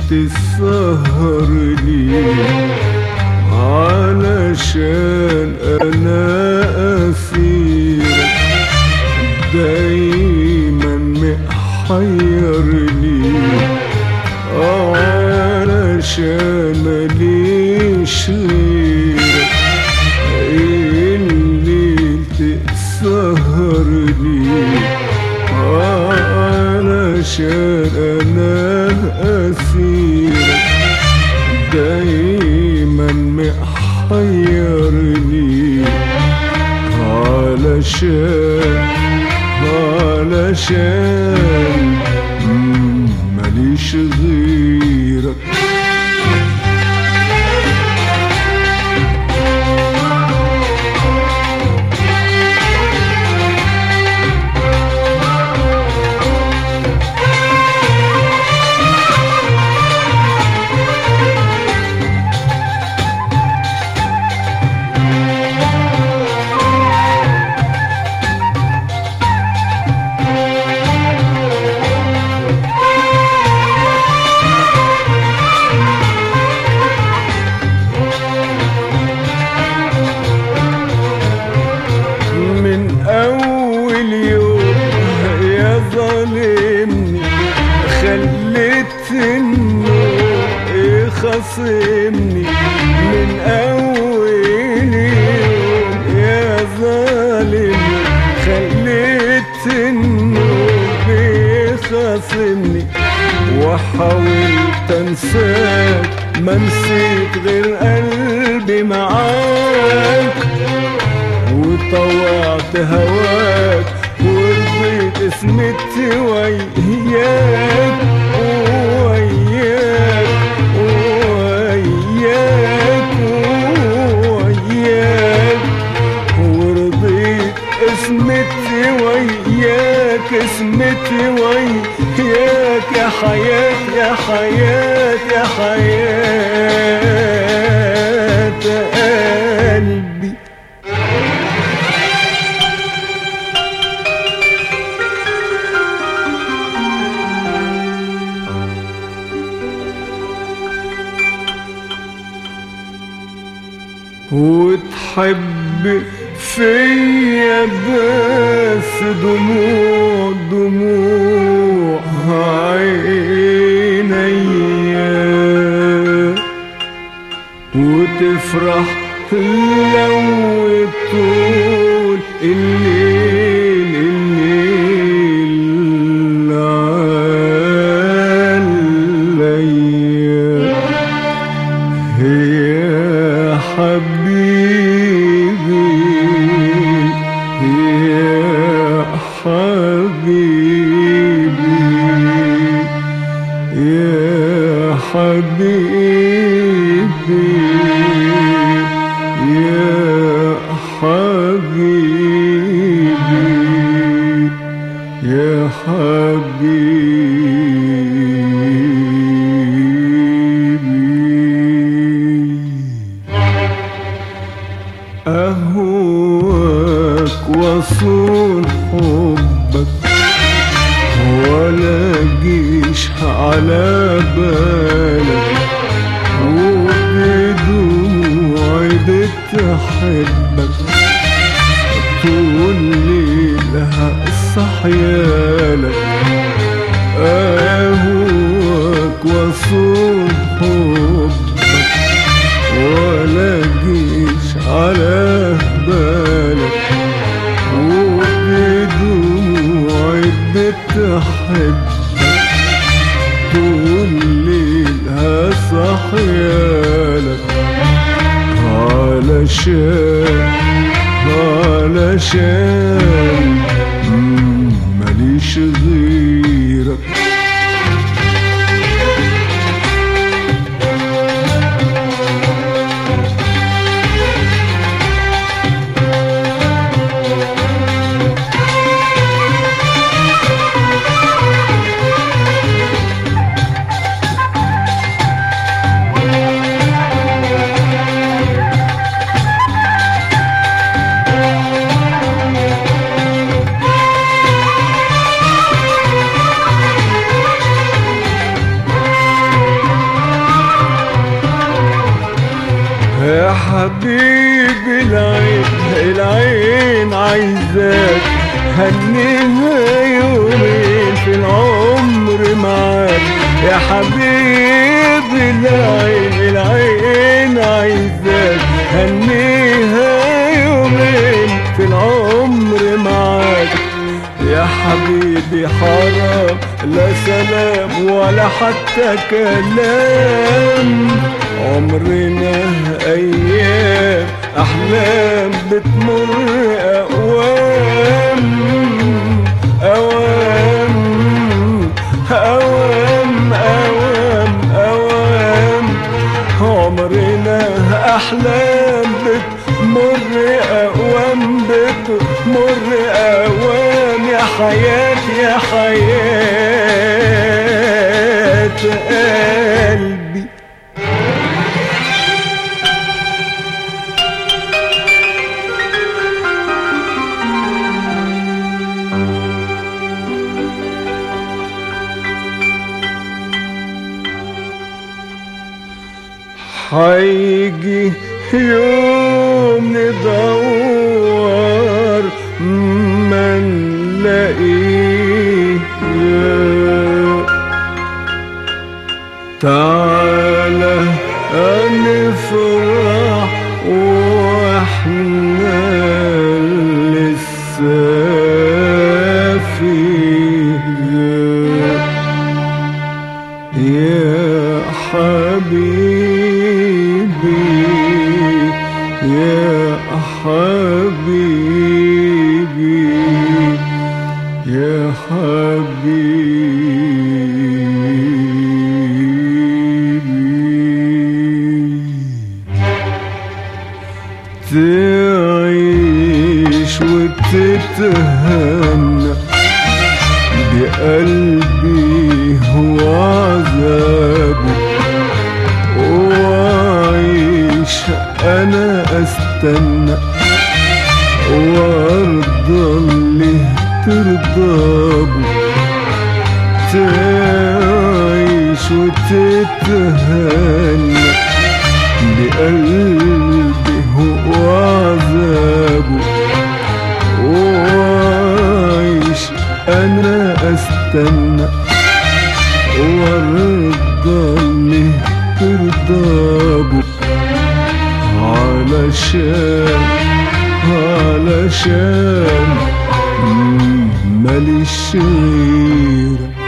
تسهرني علشان انا اسيرك دايما محيرني علشان ماليش غيرك اللي تسهرني علشان انا اسيرك دايما محيرني علشان علشان مم، ماليش غيرك من اول يوم يا ظالمني خليت النور يخاصمني من اول يوم يا ظالمني خليت النور يخاصمني وحاولت انساك ما نسيت غير قلبي معاك وطوعت هواك ورضيت اسمتي وياك وياك وياك وياك ورضيت اسمتي وياك اسمتي وياك يا حياة يا حياة يا حياة قلبي وتحب فيا بس دموع دموع عينيا وتفرح لو طول الليل الليل عليا يا حبيبي يا حبيبي يا حبيبي يا حبيبي يا حبيبي أهواك وصول حبك ولا جيش على بالك وبدموعي بتحبك طول ليلها صحيالك أهواك وصول حبك ولا جيش على بالك وبدموعي بتحبك طول ليلها صحيالك علشان علشان مم، ماليش غيرك حبيبي العين العين عايزاك هنيها يومين في العمر معاك يا حبيبي العين العين عايزاك هنيها يومين في العمر معاك يا حبيبي حرام لا سلام ولا حتى كلام عمرنا ايام احلام بتمر اوام اوام اوام اوام اوام عمرنا احلام بتمر اوام بتمر اوام يا حياتي يا حياة قلبي هيجي يوم ندور ما نلاقيه تعالى نفرح واحنا لسه فيه يا حبيبي يا حبيبي يا حبيبي تعيش وتتهنى بقلبي هو عذابه وعيش انا استنى وارضى اللي ترضى تعيش وتتهنى بقلبي هو عذابه وعيش انا استنى وارضى اللي ترضى علشان علشان ماليش غيرك